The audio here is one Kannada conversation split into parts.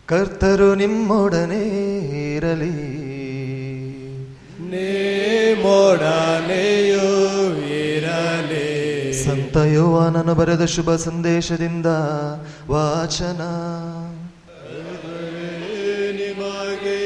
ಕರ್ತರು ನಿಮ್ಮೊಡನೆ ಇರಲಿ ನಿಮ್ಮೊಡನೆಯೂ ಇರಲಿ ಸಂತ ಯೋವಾನನು ಬರೆದ ಶುಭ ಸಂದೇಶದಿಂದ ವಾಚನ ನಿಮಗೆ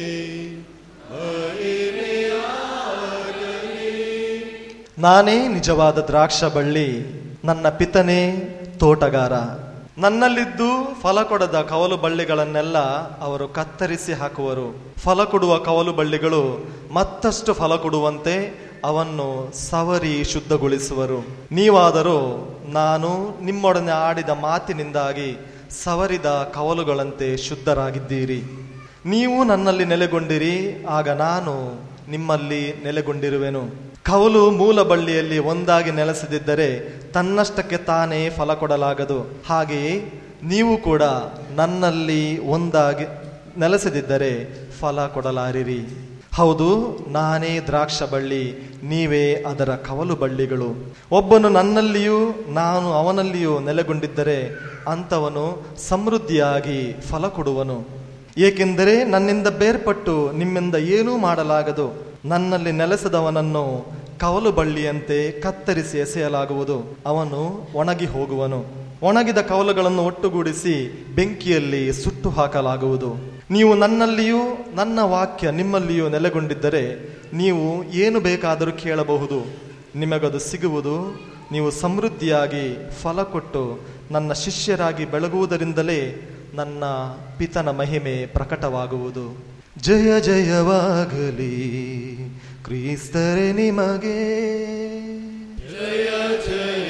ನಾನೇ ನಿಜವಾದ ದ್ರಾಕ್ಷ ಬಳ್ಳಿ ನನ್ನ ಪಿತನೇ ತೋಟಗಾರ ನನ್ನಲ್ಲಿದ್ದು ಫಲ ಕೊಡದ ಕವಲು ಬಳ್ಳಿಗಳನ್ನೆಲ್ಲ ಅವರು ಕತ್ತರಿಸಿ ಹಾಕುವರು ಫಲ ಕೊಡುವ ಕವಲು ಬಳ್ಳಿಗಳು ಮತ್ತಷ್ಟು ಫಲ ಕೊಡುವಂತೆ ಅವನ್ನು ಸವರಿ ಶುದ್ಧಗೊಳಿಸುವರು ನೀವಾದರೂ ನಾನು ನಿಮ್ಮೊಡನೆ ಆಡಿದ ಮಾತಿನಿಂದಾಗಿ ಸವರಿದ ಕವಲುಗಳಂತೆ ಶುದ್ಧರಾಗಿದ್ದೀರಿ ನೀವು ನನ್ನಲ್ಲಿ ನೆಲೆಗೊಂಡಿರಿ ಆಗ ನಾನು ನಿಮ್ಮಲ್ಲಿ ನೆಲೆಗೊಂಡಿರುವೆನು ಕವಲು ಮೂಲ ಬಳ್ಳಿಯಲ್ಲಿ ಒಂದಾಗಿ ನೆಲೆಸದಿದ್ದರೆ ತನ್ನಷ್ಟಕ್ಕೆ ತಾನೇ ಫಲ ಕೊಡಲಾಗದು ಹಾಗೆಯೇ ನೀವು ಕೂಡ ನನ್ನಲ್ಲಿ ಒಂದಾಗಿ ನೆಲೆಸದಿದ್ದರೆ ಫಲ ಕೊಡಲಾರಿರಿ ಹೌದು ನಾನೇ ದ್ರಾಕ್ಷ ಬಳ್ಳಿ ನೀವೇ ಅದರ ಕವಲು ಬಳ್ಳಿಗಳು ಒಬ್ಬನು ನನ್ನಲ್ಲಿಯೂ ನಾನು ಅವನಲ್ಲಿಯೂ ನೆಲೆಗೊಂಡಿದ್ದರೆ ಅಂಥವನು ಸಮೃದ್ಧಿಯಾಗಿ ಫಲ ಕೊಡುವನು ಏಕೆಂದರೆ ನನ್ನಿಂದ ಬೇರ್ಪಟ್ಟು ನಿಮ್ಮಿಂದ ಏನೂ ಮಾಡಲಾಗದು ನನ್ನಲ್ಲಿ ನೆಲೆಸದವನನ್ನು ಕವಲು ಬಳ್ಳಿಯಂತೆ ಕತ್ತರಿಸಿ ಎಸೆಯಲಾಗುವುದು ಅವನು ಒಣಗಿ ಹೋಗುವನು ಒಣಗಿದ ಕವಲುಗಳನ್ನು ಒಟ್ಟುಗೂಡಿಸಿ ಬೆಂಕಿಯಲ್ಲಿ ಸುಟ್ಟು ಹಾಕಲಾಗುವುದು ನೀವು ನನ್ನಲ್ಲಿಯೂ ನನ್ನ ವಾಕ್ಯ ನಿಮ್ಮಲ್ಲಿಯೂ ನೆಲೆಗೊಂಡಿದ್ದರೆ ನೀವು ಏನು ಬೇಕಾದರೂ ಕೇಳಬಹುದು ನಿಮಗದು ಸಿಗುವುದು ನೀವು ಸಮೃದ್ಧಿಯಾಗಿ ಫಲ ಕೊಟ್ಟು ನನ್ನ ಶಿಷ್ಯರಾಗಿ ಬೆಳಗುವುದರಿಂದಲೇ ನನ್ನ ಪಿತನ ಮಹಿಮೆ ಪ್ರಕಟವಾಗುವುದು ಜಯ ಜಯವಾಗಲಿ ಕ್ರಿಸ್ತರೆ ನಿಮಗೆ ಜಯ ಜಯ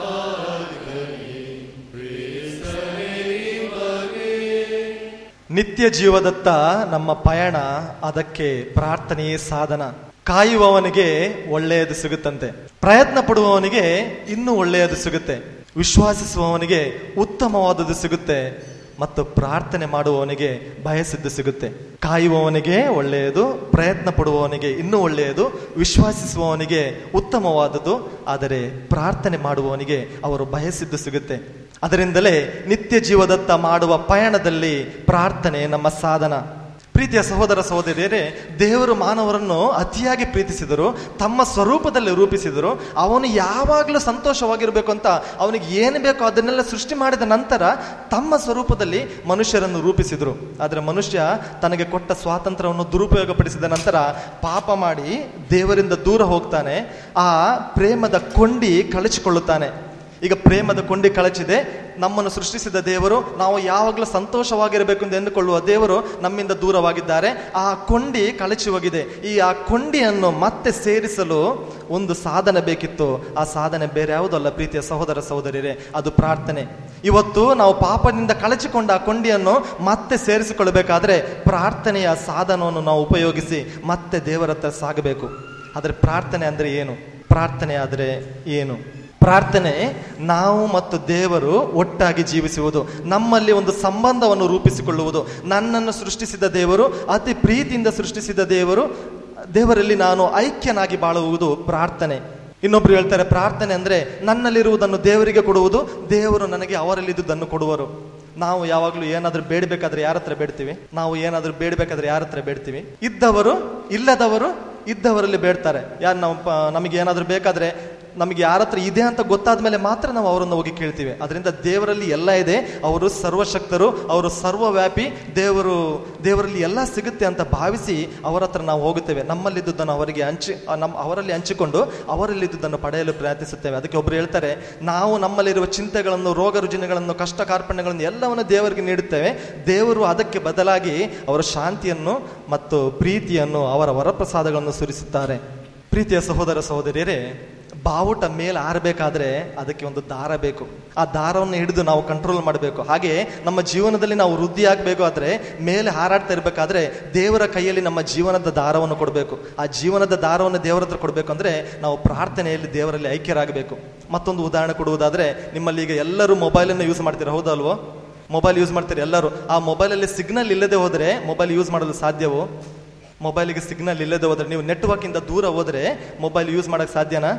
ನಿತ್ಯ ಜೀವದತ್ತ ನಮ್ಮ ಪಯಣ ಅದಕ್ಕೆ ಪ್ರಾರ್ಥನೆಯೇ ಸಾಧನ ಕಾಯುವವನಿಗೆ ಒಳ್ಳೆಯದು ಸಿಗುತ್ತಂತೆ ಪ್ರಯತ್ನ ಪಡುವವನಿಗೆ ಇನ್ನೂ ಒಳ್ಳೆಯದು ಸಿಗುತ್ತೆ ವಿಶ್ವಾಸಿಸುವವನಿಗೆ ಉತ್ತಮವಾದದ್ದು ಸಿಗುತ್ತೆ ಮತ್ತು ಪ್ರಾರ್ಥನೆ ಮಾಡುವವನಿಗೆ ಬಯಸಿದ್ದು ಸಿಗುತ್ತೆ ಕಾಯುವವನಿಗೆ ಒಳ್ಳೆಯದು ಪ್ರಯತ್ನ ಪಡುವವನಿಗೆ ಇನ್ನೂ ಒಳ್ಳೆಯದು ವಿಶ್ವಾಸಿಸುವವನಿಗೆ ಉತ್ತಮವಾದದ್ದು ಆದರೆ ಪ್ರಾರ್ಥನೆ ಮಾಡುವವನಿಗೆ ಅವರು ಬಯಸಿದ್ದು ಸಿಗುತ್ತೆ ಅದರಿಂದಲೇ ನಿತ್ಯ ಜೀವದತ್ತ ಮಾಡುವ ಪಯಣದಲ್ಲಿ ಪ್ರಾರ್ಥನೆ ನಮ್ಮ ಸಾಧನ ಪ್ರೀತಿಯ ಸಹೋದರ ಸಹೋದರಿಯರೇ ದೇವರು ಮಾನವರನ್ನು ಅತಿಯಾಗಿ ಪ್ರೀತಿಸಿದರು ತಮ್ಮ ಸ್ವರೂಪದಲ್ಲಿ ರೂಪಿಸಿದರು ಅವನು ಯಾವಾಗಲೂ ಸಂತೋಷವಾಗಿರಬೇಕು ಅಂತ ಅವನಿಗೆ ಏನು ಬೇಕೋ ಅದನ್ನೆಲ್ಲ ಸೃಷ್ಟಿ ಮಾಡಿದ ನಂತರ ತಮ್ಮ ಸ್ವರೂಪದಲ್ಲಿ ಮನುಷ್ಯರನ್ನು ರೂಪಿಸಿದರು ಆದರೆ ಮನುಷ್ಯ ತನಗೆ ಕೊಟ್ಟ ಸ್ವಾತಂತ್ರ್ಯವನ್ನು ದುರುಪಯೋಗಪಡಿಸಿದ ನಂತರ ಪಾಪ ಮಾಡಿ ದೇವರಿಂದ ದೂರ ಹೋಗ್ತಾನೆ ಆ ಪ್ರೇಮದ ಕೊಂಡಿ ಕಳಚಿಕೊಳ್ಳುತ್ತಾನೆ ಈಗ ಪ್ರೇಮದ ಕೊಂಡಿ ಕಳಚಿದೆ ನಮ್ಮನ್ನು ಸೃಷ್ಟಿಸಿದ ದೇವರು ನಾವು ಯಾವಾಗಲೂ ಸಂತೋಷವಾಗಿರಬೇಕು ಎಂದು ಎಂದುಕೊಳ್ಳುವ ದೇವರು ನಮ್ಮಿಂದ ದೂರವಾಗಿದ್ದಾರೆ ಆ ಕೊಂಡಿ ಕಳಚಿ ಹೋಗಿದೆ ಈ ಆ ಕೊಂಡಿಯನ್ನು ಮತ್ತೆ ಸೇರಿಸಲು ಒಂದು ಸಾಧನೆ ಬೇಕಿತ್ತು ಆ ಸಾಧನೆ ಬೇರೆ ಯಾವುದಲ್ಲ ಪ್ರೀತಿಯ ಸಹೋದರ ಸಹೋದರಿಯರೇ ಅದು ಪ್ರಾರ್ಥನೆ ಇವತ್ತು ನಾವು ಪಾಪದಿಂದ ಕಳಚಿಕೊಂಡ ಆ ಕೊಂಡಿಯನ್ನು ಮತ್ತೆ ಸೇರಿಸಿಕೊಳ್ಳಬೇಕಾದ್ರೆ ಪ್ರಾರ್ಥನೆಯ ಸಾಧನವನ್ನು ನಾವು ಉಪಯೋಗಿಸಿ ಮತ್ತೆ ದೇವರ ಹತ್ರ ಸಾಗಬೇಕು ಆದರೆ ಪ್ರಾರ್ಥನೆ ಅಂದರೆ ಏನು ಪ್ರಾರ್ಥನೆ ಆದರೆ ಏನು ಪ್ರಾರ್ಥನೆ ನಾವು ಮತ್ತು ದೇವರು ಒಟ್ಟಾಗಿ ಜೀವಿಸುವುದು ನಮ್ಮಲ್ಲಿ ಒಂದು ಸಂಬಂಧವನ್ನು ರೂಪಿಸಿಕೊಳ್ಳುವುದು ನನ್ನನ್ನು ಸೃಷ್ಟಿಸಿದ ದೇವರು ಅತಿ ಪ್ರೀತಿಯಿಂದ ಸೃಷ್ಟಿಸಿದ ದೇವರು ದೇವರಲ್ಲಿ ನಾನು ಐಕ್ಯನಾಗಿ ಬಾಳುವುದು ಪ್ರಾರ್ಥನೆ ಇನ್ನೊಬ್ರು ಹೇಳ್ತಾರೆ ಪ್ರಾರ್ಥನೆ ಅಂದ್ರೆ ನನ್ನಲ್ಲಿರುವುದನ್ನು ದೇವರಿಗೆ ಕೊಡುವುದು ದೇವರು ನನಗೆ ಅವರಲ್ಲಿದ್ದುದನ್ನು ಕೊಡುವರು ನಾವು ಯಾವಾಗಲೂ ಏನಾದ್ರೂ ಬೇಡಬೇಕಾದ್ರೆ ಯಾರ ಹತ್ರ ಬೇಡ್ತೀವಿ ನಾವು ಏನಾದ್ರೂ ಬೇಡಬೇಕಾದ್ರೆ ಯಾರ ಹತ್ರ ಬೇಡ್ತೀವಿ ಇದ್ದವರು ಇಲ್ಲದವರು ಇದ್ದವರಲ್ಲಿ ಬೇಡ್ತಾರೆ ಯಾರು ನಾವು ಪ- ನಮಗೆ ಏನಾದ್ರೂ ಬೇಕಾದ್ರೆ ನಮಗೆ ಯಾರ ಹತ್ರ ಇದೆ ಅಂತ ಗೊತ್ತಾದ ಮೇಲೆ ಮಾತ್ರ ನಾವು ಅವರನ್ನು ಹೋಗಿ ಕೇಳ್ತೀವಿ ಅದರಿಂದ ದೇವರಲ್ಲಿ ಎಲ್ಲ ಇದೆ ಅವರು ಸರ್ವಶಕ್ತರು ಅವರು ಸರ್ವವ್ಯಾಪಿ ದೇವರು ದೇವರಲ್ಲಿ ಎಲ್ಲ ಸಿಗುತ್ತೆ ಅಂತ ಭಾವಿಸಿ ಅವರ ಹತ್ರ ನಾವು ಹೋಗುತ್ತೇವೆ ನಮ್ಮಲ್ಲಿದ್ದುದನ್ನು ಅವರಿಗೆ ಹಂಚಿ ಆ, ನಮ್ಮ ಅವರಲ್ಲಿ ಹಂಚಿಕೊಂಡು ಅವರಲ್ಲಿದ್ದುದನ್ನು ಪಡೆಯಲು ಪ್ರಯತ್ನಿಸುತ್ತೇವೆ ಅದಕ್ಕೆ ಒಬ್ರು ಹೇಳ್ತಾರೆ ನಾವು ನಮ್ಮಲ್ಲಿರುವ ಚಿಂತೆಗಳನ್ನು ರೋಗ ರುಜಿನಗಳನ್ನು ಕಷ್ಟ ಕಾರ್ಪಣ್ಯಗಳನ್ನು ಎಲ್ಲವನ್ನು ದೇವರಿಗೆ ನೀಡುತ್ತೇವೆ ದೇವರು ಅದಕ್ಕೆ ಬದಲಾಗಿ ಅವರ ಶಾಂತಿಯನ್ನು ಮತ್ತು ಪ್ರೀತಿಯನ್ನು ಅವರ ವರಪ್ರಸಾದಗಳನ್ನು ಸುರಿಸುತ್ತಾರೆ ಪ್ರೀತಿಯ ಸಹೋದರ ಸಹೋದರಿಯರೇ ಬಾವುಟ ಮೇಲೆ ಆರಬೇಕಾದ್ರೆ ಅದಕ್ಕೆ ಒಂದು ದಾರ ಬೇಕು ಆ ದಾರವನ್ನು ಹಿಡಿದು ನಾವು ಕಂಟ್ರೋಲ್ ಮಾಡಬೇಕು ಹಾಗೆ ನಮ್ಮ ಜೀವನದಲ್ಲಿ ನಾವು ವೃದ್ಧಿ ಆಗಬೇಕು ಆದರೆ ಮೇಲೆ ಹಾರಾಡ್ತಾ ಇರಬೇಕಾದ್ರೆ ದೇವರ ಕೈಯಲ್ಲಿ ನಮ್ಮ ಜೀವನದ ದಾರವನ್ನು ಕೊಡಬೇಕು ಆ ಜೀವನದ ದಾರವನ್ನು ದೇವರ ಹತ್ರ ಕೊಡಬೇಕು ಅಂದರೆ ನಾವು ಪ್ರಾರ್ಥನೆಯಲ್ಲಿ ದೇವರಲ್ಲಿ ಐಕ್ಯರಾಗಬೇಕು ಮತ್ತೊಂದು ಉದಾಹರಣೆ ಕೊಡುವುದಾದರೆ ನಿಮ್ಮಲ್ಲಿ ಈಗ ಎಲ್ಲರೂ ಮೊಬೈಲನ್ನು ಯೂಸ್ ಮಾಡ್ತೀರಾ ಹೌದಲ್ವೋ ಮೊಬೈಲ್ ಯೂಸ್ ಮಾಡ್ತೀರಿ ಎಲ್ಲರೂ ಆ ಮೊಬೈಲಲ್ಲಿ ಸಿಗ್ನಲ್ ಇಲ್ಲದೆ ಹೋದರೆ ಮೊಬೈಲ್ ಯೂಸ್ ಮಾಡಲು ಸಾಧ್ಯವೋ ಮೊಬೈಲಿಗೆ ಸಿಗ್ನಲ್ ಇಲ್ಲದೆ ಹೋದ್ರೆ ನೀವು ನೆಟ್ವರ್ಕಿಂದ ದೂರ ಹೋದರೆ ಮೊಬೈಲ್ ಯೂಸ್ ಮಾಡೋಕ್ಕೆ ಸಾಧ್ಯನಾ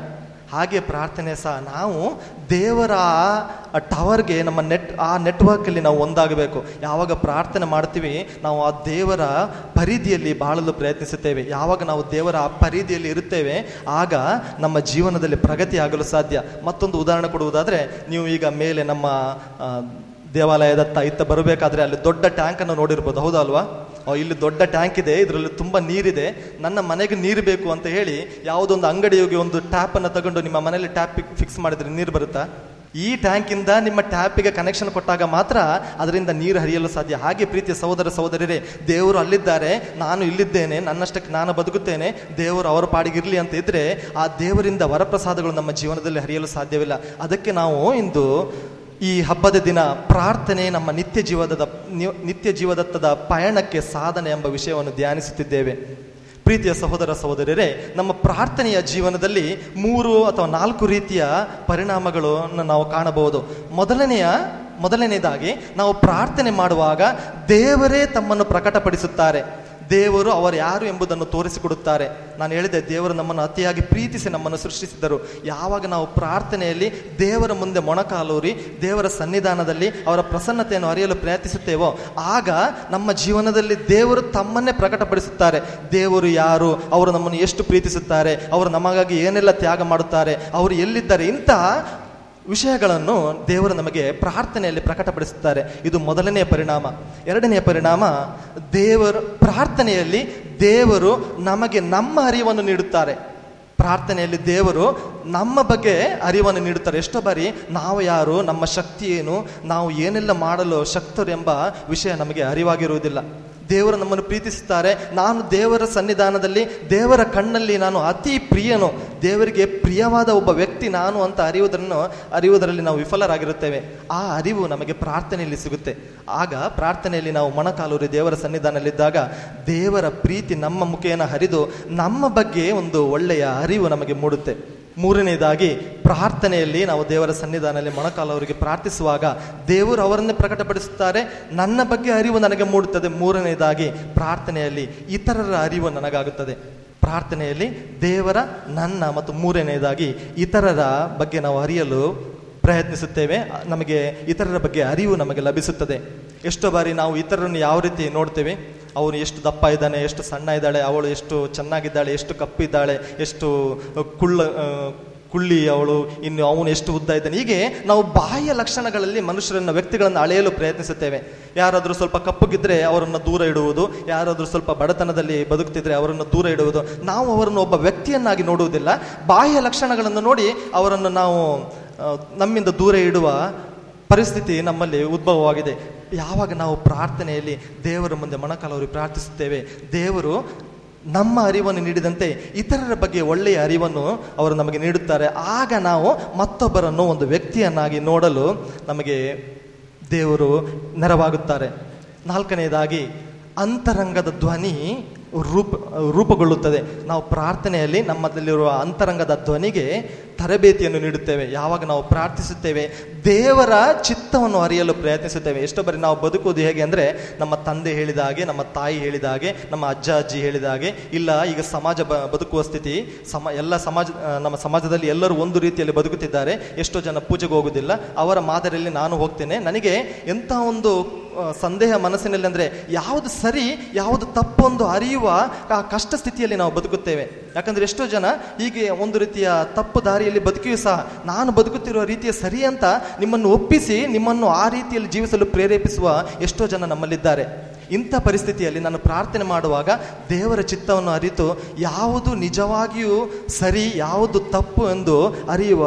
ಹಾಗೆ ಪ್ರಾರ್ಥನೆ ಸಹ ನಾವು ದೇವರ ಆ ಟವರ್ಗೆ ನಮ್ಮ ನೆಟ್ ಆ ನೆಟ್ವರ್ಕಲ್ಲಿ ನಾವು ಒಂದಾಗಬೇಕು ಯಾವಾಗ ಪ್ರಾರ್ಥನೆ ಮಾಡ್ತೀವಿ ನಾವು ಆ ದೇವರ ಪರಿಧಿಯಲ್ಲಿ ಬಾಳಲು ಪ್ರಯತ್ನಿಸುತ್ತೇವೆ ಯಾವಾಗ ನಾವು ದೇವರ ಆ ಪರಿಧಿಯಲ್ಲಿ ಇರುತ್ತೇವೆ ಆಗ ನಮ್ಮ ಜೀವನದಲ್ಲಿ ಪ್ರಗತಿ ಆಗಲು ಸಾಧ್ಯ ಮತ್ತೊಂದು ಉದಾಹರಣೆ ಕೊಡುವುದಾದರೆ ನೀವು ಈಗ ಮೇಲೆ ನಮ್ಮ ಆ, ದೇವಾಲಯದತ್ತ ಇತ್ತ ಬರಬೇಕಾದ್ರೆ ಅಲ್ಲಿ ದೊಡ್ಡ ಟ್ಯಾಂಕ್ ಅನ್ನು ನೋಡಿರ್ಬೋದು ಹೌದಾ ಅಲ್ವಾ ಓ, ಇಲ್ಲಿ ದೊಡ್ಡ ಟ್ಯಾಂಕ್ ಇದೆ ಇದರಲ್ಲಿ ತುಂಬಾ ನೀರಿದೆ ನನ್ನ ಮನೆಗೆ ನೀರು ಬೇಕು ಅಂತ ಹೇಳಿ ಯಾವುದೊಂದು ಅಂಗಡಿ ಹೋಗಿ ಒಂದು ಟ್ಯಾಪ್ ಅನ್ನು ತಗೊಂಡು ನಿಮ್ಮ ಮನೆಯಲ್ಲಿ ಟ್ಯಾಪ್ ಫಿಕ್ಸ್ ಮಾಡಿದ್ರೆ ನೀರು ಬರುತ್ತಾ ಈ ಟ್ಯಾಂಕ್ ಇಂದ ನಿಮ್ಮ ಟ್ಯಾಪಿಗೆ ಕನೆಕ್ಷನ್ ಕೊಟ್ಟಾಗ ಮಾತ್ರ ಅದರಿಂದ ನೀರು ಹರಿಯಲು ಸಾಧ್ಯ ಹಾಗೆ ಪ್ರೀತಿಯ ಸಹೋದರ ಸಹೋದರರೇ ದೇವರು ಅಲ್ಲಿದ್ದಾರೆ ನಾನು ಇಲ್ಲಿದ್ದೇನೆ ನನ್ನಷ್ಟಕ್ಕೆ ನಾನು ಬದುಕುತ್ತೇನೆ ದೇವರು ಅವರ ಪಾಡಿಗಿರ್ಲಿ ಅಂತ ಇದ್ರೆ ಆ ದೇವರಿಂದ ವರಪ್ರಸಾದಗಳು ನಮ್ಮ ಜೀವನದಲ್ಲಿ ಹರಿಯಲು ಸಾಧ್ಯವಿಲ್ಲ ಅದಕ್ಕೆ ನಾವು ಇಂದು ಈ ಹಬ್ಬದ ದಿನ ಪ್ರಾರ್ಥನೆ ನಮ್ಮ ನಿತ್ಯ ಜೀವನದ ನಿತ್ಯ ಜೀವದತ್ತದ ಪಯಣಕ್ಕೆ ಸಾಧನೆ ಎಂಬ ವಿಷಯವನ್ನು ಧ್ಯಾನಿಸುತ್ತಿದ್ದೇವೆ ಪ್ರೀತಿಯ ಸಹೋದರ ಸಹೋದರರೇ ನಮ್ಮ ಪ್ರಾರ್ಥನೆಯ ಜೀವನದಲ್ಲಿ ಮೂರು ಅಥವಾ ನಾಲ್ಕು ರೀತಿಯ ಪರಿಣಾಮಗಳನ್ನು ನಾವು ಕಾಣಬಹುದು ಮೊದಲನೆಯ ಮೊದಲನೇದಾಗಿ ನಾವು ಪ್ರಾರ್ಥನೆ ಮಾಡುವಾಗ ದೇವರೇ ತಮ್ಮನ್ನು ಪ್ರಕಟಪಡಿಸುತ್ತಾರೆ ದೇವರು ಅವರು ಯಾರು ಎಂಬುದನ್ನು ತೋರಿಸಿಕೊಡುತ್ತಾರೆ ನಾನು ಹೇಳಿದೆ ದೇವರು ನಮ್ಮನ್ನು ಅತಿಯಾಗಿ ಪ್ರೀತಿಸಿ ನಮ್ಮನ್ನು ಸೃಷ್ಟಿಸಿದರು ಯಾವಾಗ ನಾವು ಪ್ರಾರ್ಥನೆಯಲ್ಲಿ ದೇವರ ಮುಂದೆ ಮೊಣಕಾಲೂರಿ ದೇವರ ಸನ್ನಿಧಾನದಲ್ಲಿ ಅವರ ಪ್ರಸನ್ನತೆಯನ್ನು ಅರಿಯಲು ಪ್ರಯತ್ನಿಸುತ್ತೇವೋ ಆಗ ನಮ್ಮ ಜೀವನದಲ್ಲಿ ದೇವರು ತಮ್ಮನ್ನೇ ಪ್ರಕಟಪಡಿಸುತ್ತಾರೆ ದೇವರು ಯಾರು ಅವರು ನಮ್ಮನ್ನು ಎಷ್ಟು ಪ್ರೀತಿಸುತ್ತಾರೆ ಅವರು ನಮಗಾಗಿ ಏನೆಲ್ಲ ತ್ಯಾಗ ಮಾಡುತ್ತಾರೆ ಅವರು ಎಲ್ಲಿದ್ದಾರೆ ಇಂಥ ವಿಷಯಗಳನ್ನು ದೇವರು ನಮಗೆ ಪ್ರಾರ್ಥನೆಯಲ್ಲಿ ಪ್ರಕಟಪಡಿಸುತ್ತಾರೆ ಇದು ಮೊದಲನೆಯ ಪರಿಣಾಮ ಎರಡನೆಯ ಪರಿಣಾಮ ದೇವರು ಪ್ರಾರ್ಥನೆಯಲ್ಲಿ ದೇವರು ನಮಗೆ ನಮ್ಮ ಅರಿವನ್ನು ನೀಡುತ್ತಾರೆ ಪ್ರಾರ್ಥನೆಯಲ್ಲಿ ದೇವರು ನಮ್ಮ ಬಗ್ಗೆ ಅರಿವನ್ನು ನೀಡುತ್ತಾರೆ ಎಷ್ಟೋ ಬಾರಿ ನಾವು ಯಾರು ನಮ್ಮ ಶಕ್ತಿ ಏನು ನಾವು ಏನೆಲ್ಲ ಮಾಡಲು ಶಕ್ತರು ಎಂಬ ವಿಷಯ ನಮಗೆ ಅರಿವಾಗಿರುವುದಿಲ್ಲ ದೇವರು ನಮ್ಮನ್ನು ಪ್ರೀತಿಸುತ್ತಾರೆ ನಾನು ದೇವರ ಸನ್ನಿಧಾನದಲ್ಲಿ ದೇವರ ಕಣ್ಣಲ್ಲಿ ನಾನು ಅತಿ ಪ್ರಿಯನು ದೇವರಿಗೆ ಪ್ರಿಯವಾದ ಒಬ್ಬ ವ್ಯಕ್ತಿ ನಾನು ಅಂತ ಅರಿಯುವುದನ್ನು ಅರಿಯುವುದರಲ್ಲಿ ನಾವು ವಿಫಲರಾಗಿರುತ್ತೇವೆ ಆ ಅರಿವು ನಮಗೆ ಪ್ರಾರ್ಥನೆಯಲ್ಲಿ ಸಿಗುತ್ತೆ ಆಗ ಪ್ರಾರ್ಥನೆಯಲ್ಲಿ ನಾವು ಮೊಣಕಾಲೂರಿ ದೇವರ ಸನ್ನಿಧಾನದಲ್ಲಿದ್ದಾಗ ದೇವರ ಪ್ರೀತಿ ನಮ್ಮ ಮುಖೇನ ಹರಿದು ನಮ್ಮ ಬಗ್ಗೆ ಒಂದು ಒಳ್ಳೆಯ ಅರಿವು ನಮಗೆ ಮೂಡುತ್ತೆ ಮೂರನೇದಾಗಿ ಪ್ರಾರ್ಥನೆಯಲ್ಲಿ ನಾವು ದೇವರ ಸನ್ನಿಧಾನದಲ್ಲಿ ಮೊಣಕಾಲವರಿಗೆ ಪ್ರಾರ್ಥಿಸುವಾಗ ದೇವರು ಅವರನ್ನೇ ಪ್ರಕಟಪಡಿಸುತ್ತಾರೆ ನನ್ನ ಬಗ್ಗೆ ಅರಿವು ನನಗೆ ಮೂಡುತ್ತದೆ ಮೂರನೇದಾಗಿ ಪ್ರಾರ್ಥನೆಯಲ್ಲಿ ಇತರರ ಅರಿವು ನನಗಾಗುತ್ತದೆ ಪ್ರಾರ್ಥನೆಯಲ್ಲಿ ದೇವರ ನನ್ನ ಮತ್ತು ಮೂರನೇದಾಗಿ ಇತರರ ಬಗ್ಗೆ ನಾವು ಅರಿಯಲು ಪ್ರಯತ್ನಿಸುತ್ತೇವೆ ನಮಗೆ ಇತರರ ಬಗ್ಗೆ ಅರಿವು ನಮಗೆ ಲಭಿಸುತ್ತದೆ ಎಷ್ಟೋ ಬಾರಿ ನಾವು ಇತರರನ್ನು ಯಾವ ರೀತಿ ನೋಡ್ತೇವೆ ಅವನು ಎಷ್ಟು ದಪ್ಪ ಇದ್ದಾನೆ ಎಷ್ಟು ಸಣ್ಣ ಇದ್ದಾಳೆ ಅವಳು ಎಷ್ಟು ಚೆನ್ನಾಗಿದ್ದಾಳೆ ಎಷ್ಟು ಕಪ್ಪಿದ್ದಾಳೆ ಎಷ್ಟು ಕುಳ್ಳ ಆ, ಕುಳ್ಳಿ ಅವಳು ಇನ್ನು ಅವನು ಎಷ್ಟು ಉದ್ದ ಇದ್ದಾನೆ ಹೀಗೆ ನಾವು ಬಾಹ್ಯ ಲಕ್ಷಣಗಳಲ್ಲಿ ಮನುಷ್ಯರನ್ನ ವ್ಯಕ್ತಿಗಳನ್ನು ಅಳೆಯಲು ಪ್ರಯತ್ನಿಸುತ್ತೇವೆ ಯಾರಾದರೂ ಸ್ವಲ್ಪ ಕಪ್ಪಗಿದ್ರೆ ಅವರನ್ನು ದೂರ ಇಡುವುದು ಯಾರಾದರೂ ಸ್ವಲ್ಪ ಬಡತನದಲ್ಲಿ ಬದುಕ್ತಿದ್ರೆ ಅವರನ್ನು ದೂರ ಇಡುವುದು ನಾವು ಅವರನ್ನು ಒಬ್ಬ ವ್ಯಕ್ತಿಯನ್ನಾಗಿ ನೋಡುವುದಿಲ್ಲ ಬಾಹ್ಯ ಲಕ್ಷಣಗಳನ್ನು ನೋಡಿ ಅವರನ್ನು ನಾವು ಆ, ನಮ್ಮಿಂದ ದೂರ ಇಡುವ ಪರಿಸ್ಥಿತಿ ನಮ್ಮಲ್ಲಿ ಉದ್ಭವವಾಗಿದೆ ಯಾವಾಗ ನಾವು ಪ್ರಾರ್ಥನೆಯಲ್ಲಿ ದೇವರ ಮುಂದೆ ಮೊಣಕಾಲವರಿ ಪ್ರಾರ್ಥಿಸುತ್ತೇವೆ ದೇವರು ನಮ್ಮ ಅರಿವನ್ನು ನೀಡಿದಂತೆ ಇತರರ ಬಗ್ಗೆ ಒಳ್ಳೆಯ ಅರಿವನ್ನು ಅವರು ನಮಗೆ ನೀಡುತ್ತಾರೆ ಆಗ ನಾವು ಮತ್ತೊಬ್ಬರನ್ನು ಒಂದು ವ್ಯಕ್ತಿಯನ್ನಾಗಿ ನೋಡಲು ನಮಗೆ ದೇವರು ನೆರವಾಗುತ್ತಾರೆ ನಾಲ್ಕನೆಯದಾಗಿ ಅಂತರಂಗದ ಧ್ವನಿ ರೂಪ ರೂಪುಗೊಳ್ಳುತ್ತದೆ ನಾವು ಪ್ರಾರ್ಥನೆಯಲ್ಲಿ ನಮ್ಮದಲ್ಲಿರುವ ಅಂತರಂಗದ ಧ್ವನಿಗೆ ತರಬೇತಿಯನ್ನು ನೀಡುತ್ತೇವೆ ಯಾವಾಗ ನಾವು ಪ್ರಾರ್ಥಿಸುತ್ತೇವೆ ದೇವರ ಚಿತ್ತವನ್ನು ಅರಿಯಲು ಪ್ರಯತ್ನಿಸುತ್ತೇವೆ ಎಷ್ಟೋ ಬಾರಿ ನಾವು ಬದುಕುವುದು ಹೇಗೆ ಅಂದರೆ ನಮ್ಮ ತಂದೆ ಹೇಳಿದ ಹಾಗೆ ನಮ್ಮ ತಾಯಿ ಹೇಳಿದ ಹಾಗೆ ನಮ್ಮ ಅಜ್ಜ ಅಜ್ಜಿ ಹೇಳಿದ ಹಾಗೆ ಇಲ್ಲ ಈಗ ಸಮಾಜ ಬ ಬದುಕುವ ಸ್ಥಿತಿ ಸಮ ಎಲ್ಲ ಸಮಾಜ ಆ, ನಮ್ಮ ಸಮಾಜದಲ್ಲಿ ಎಲ್ಲರೂ ಒಂದು ರೀತಿಯಲ್ಲಿ ಬದುಕುತ್ತಿದ್ದಾರೆ ಎಷ್ಟೋ ಜನ ಪೂಜೆಗೆ ಹೋಗುವುದಿಲ್ಲ ಅವರ ಮಾದರಿಯಲ್ಲಿ ನಾನು ಹೋಗ್ತೇನೆ ನನಗೆ ಎಂಥ ಒಂದು ಆ, ಸಂದೇಹ ಮನಸ್ಸಿನಲ್ಲಿ ಅಂದರೆ ಯಾವುದು ಸರಿ ಯಾವುದು ತಪ್ಪು ಒಂದು ಅರಿಯುವ ಆ ಕಷ್ಟ ಸ್ಥಿತಿಯಲ್ಲಿ ನಾವು ಬದುಕುತ್ತೇವೆ ಯಾಕಂದ್ರೆ ಎಷ್ಟೋ ಜನ ಹೀಗೆ ಒಂದು ರೀತಿಯ ತಪ್ಪು ದಾರಿಯಲ್ಲಿ ಬದುಕಿಯೂ ಸಹ ನಾನು ಬದುಕುತ್ತಿರುವ ರೀತಿಯ ಸರಿ ಅಂತ ನಿಮ್ಮನ್ನು ಒಪ್ಪಿಸಿ ನಿಮ್ಮನ್ನು ಆ ರೀತಿಯಲ್ಲಿ ಜೀವಿಸಲು ಪ್ರೇರೇಪಿಸುವ ಎಷ್ಟೋ ಜನ ನಮ್ಮಲ್ಲಿದ್ದಾರೆ ಇಂಥ ಪರಿಸ್ಥಿತಿಯಲ್ಲಿ ನಾನು ಪ್ರಾರ್ಥನೆ ಮಾಡುವಾಗ ದೇವರ ಚಿತ್ತವನ್ನು ಅರಿತು ಯಾವುದು ನಿಜವಾಗಿಯೂ ಸರಿ ಯಾವುದು ತಪ್ಪು ಎಂದು ಅರಿಯುವ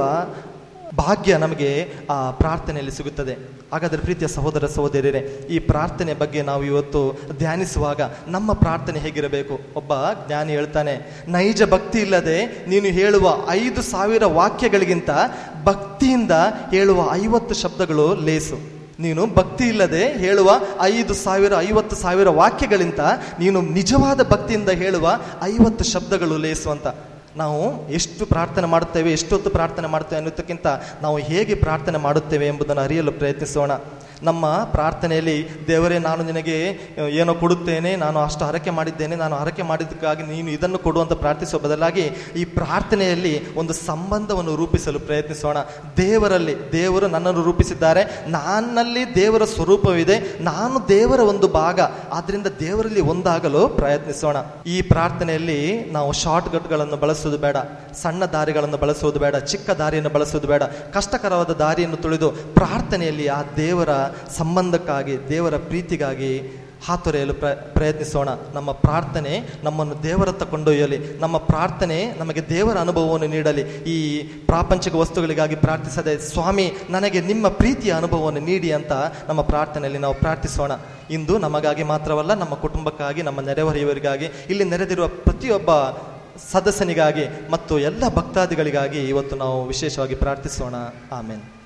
ಭಾಗ್ಯ ನಮಗೆ ಆ ಪ್ರಾರ್ಥನೆಯಲ್ಲಿ ಸಿಗುತ್ತದೆ ಹಾಗಾದರೆ ಪ್ರೀತಿಯ ಸಹೋದರ ಸಹೋದರಿಯರೇ ಈ ಪ್ರಾರ್ಥನೆ ಬಗ್ಗೆ ನಾವು ಇವತ್ತು ಧ್ಯಾನಿಸುವಾಗ ನಮ್ಮ ಪ್ರಾರ್ಥನೆ ಹೇಗಿರಬೇಕು ಒಬ್ಬ ಜ್ಞಾನಿ ಹೇಳ್ತಾನೆ ನೈಜ ಭಕ್ತಿ ಇಲ್ಲದೆ ನೀನು ಹೇಳುವ ಐದು ಸಾವಿರ ವಾಕ್ಯಗಳಿಗಿಂತ ಭಕ್ತಿಯಿಂದ ಹೇಳುವ ಐವತ್ತು ಶಬ್ದಗಳು ಲೇಸು ನೀನು ಭಕ್ತಿ ಇಲ್ಲದೆ ಹೇಳುವ ಐದು ಸಾವಿರ ಐವತ್ತು ಸಾವಿರ ವಾಕ್ಯಗಳಿಂದ ನೀನು ನಿಜವಾದ ಭಕ್ತಿಯಿಂದ ಹೇಳುವ ಐವತ್ತು ಶಬ್ದಗಳು ಲೇಸು ಅಂತ ನಾವು ಎಷ್ಟು ಪ್ರಾರ್ಥನೆ ಮಾಡುತ್ತೇವೆ ಎಷ್ಟೊತ್ತು ಪ್ರಾರ್ಥನೆ ಮಾಡುತ್ತೇವೆ ಅನ್ನೋದಕ್ಕಿಂತ ನಾವು ಹೇಗೆ ಪ್ರಾರ್ಥನೆ ಮಾಡುತ್ತೇವೆ ಎಂಬುದನ್ನು ಅರಿಯಲು ಪ್ರಯತ್ನಿಸೋಣ ನಮ್ಮ ಪ್ರಾರ್ಥನೆಯಲ್ಲಿ ದೇವರೇ ನಾನು ನಿನಗೆ ಏನೋ ಕೊಡುತ್ತೇನೆ ನಾನು ಅಷ್ಟು ಹರಕೆ ಮಾಡಿದ್ದೇನೆ ನಾನು ಹರಕೆ ಮಾಡಿದ್ದಕ್ಕಾಗಿ ನೀನು ಇದನ್ನು ಕೊಡು ಅಂತ ಪ್ರಾರ್ಥಿಸುವ ಬದಲಾಗಿ ಈ ಪ್ರಾರ್ಥನೆಯಲ್ಲಿ ಒಂದು ಸಂಬಂಧವನ್ನು ರೂಪಿಸಲು ಪ್ರಯತ್ನಿಸೋಣ ದೇವರಲ್ಲಿ ದೇವರು ನನ್ನನ್ನು ರೂಪಿಸಿದ್ದಾರೆ ನನ್ನಲ್ಲಿ ದೇವರ ಸ್ವರೂಪವಿದೆ ನಾನು ದೇವರ ಒಂದು ಭಾಗ ಆದ್ರಿಂದ ದೇವರಲ್ಲಿ ಒಂದಾಗಲು ಪ್ರಯತ್ನಿಸೋಣ ಈ ಪ್ರಾರ್ಥನೆಯಲ್ಲಿ ನಾವು ಶಾರ್ಟ್ ಕಟ್ಗಳನ್ನು ಬಳಸುವುದು ಬೇಡ ಸಣ್ಣ ದಾರಿಗಳನ್ನು ಬಳಸುವುದು ಬೇಡ ಚಿಕ್ಕ ದಾರಿಯನ್ನು ಬಳಸುವುದು ಬೇಡ ಕಷ್ಟಕರವಾದ ದಾರಿಯನ್ನು ತುಳಿದು ಪ್ರಾರ್ಥನೆಯಲ್ಲಿ ಆ ದೇವರ ಸಂಬಂಧಕ್ಕಾಗಿ ದೇವರ ಪ್ರೀತಿಗಾಗಿ ಹಾತೊರೆಯಲು ಪ್ರ ಪ್ರಯತ್ನಿಸೋಣ ನಮ್ಮ ಪ್ರಾರ್ಥನೆ ನಮ್ಮನ್ನು ದೇವರತ್ತ ಕೊಂಡೊಯ್ಯಲಿ ನಮ್ಮ ಪ್ರಾರ್ಥನೆ ನಮಗೆ ದೇವರ ಅನುಭವವನ್ನು ನೀಡಲಿ ಈ ಪ್ರಾಪಂಚಿಕ ವಸ್ತುಗಳಿಗಾಗಿ ಪ್ರಾರ್ಥಿಸದೆ ಸ್ವಾಮಿ ನನಗೆ ನಿಮ್ಮ ಪ್ರೀತಿಯ ಅನುಭವವನ್ನು ನೀಡಿ ಅಂತ ನಮ್ಮ ಪ್ರಾರ್ಥನೆಯಲ್ಲಿ ನಾವು ಪ್ರಾರ್ಥಿಸೋಣ ಇಂದು ನಮಗಾಗಿ ಮಾತ್ರವಲ್ಲ ನಮ್ಮ ಕುಟುಂಬಕ್ಕಾಗಿ ನಮ್ಮ ನೆರೆಹೊರೆಯವರಿಗಾಗಿ ಇಲ್ಲಿ ನೆರೆದಿರುವ ಪ್ರತಿಯೊಬ್ಬ ಸದಸ್ಯನಿಗಾಗಿ ಮತ್ತು ಎಲ್ಲ ಭಕ್ತಾದಿಗಳಿಗಾಗಿ ಇವತ್ತು ನಾವು ವಿಶೇಷವಾಗಿ ಪ್ರಾರ್ಥಿಸೋಣ ಆಮೇಲೆ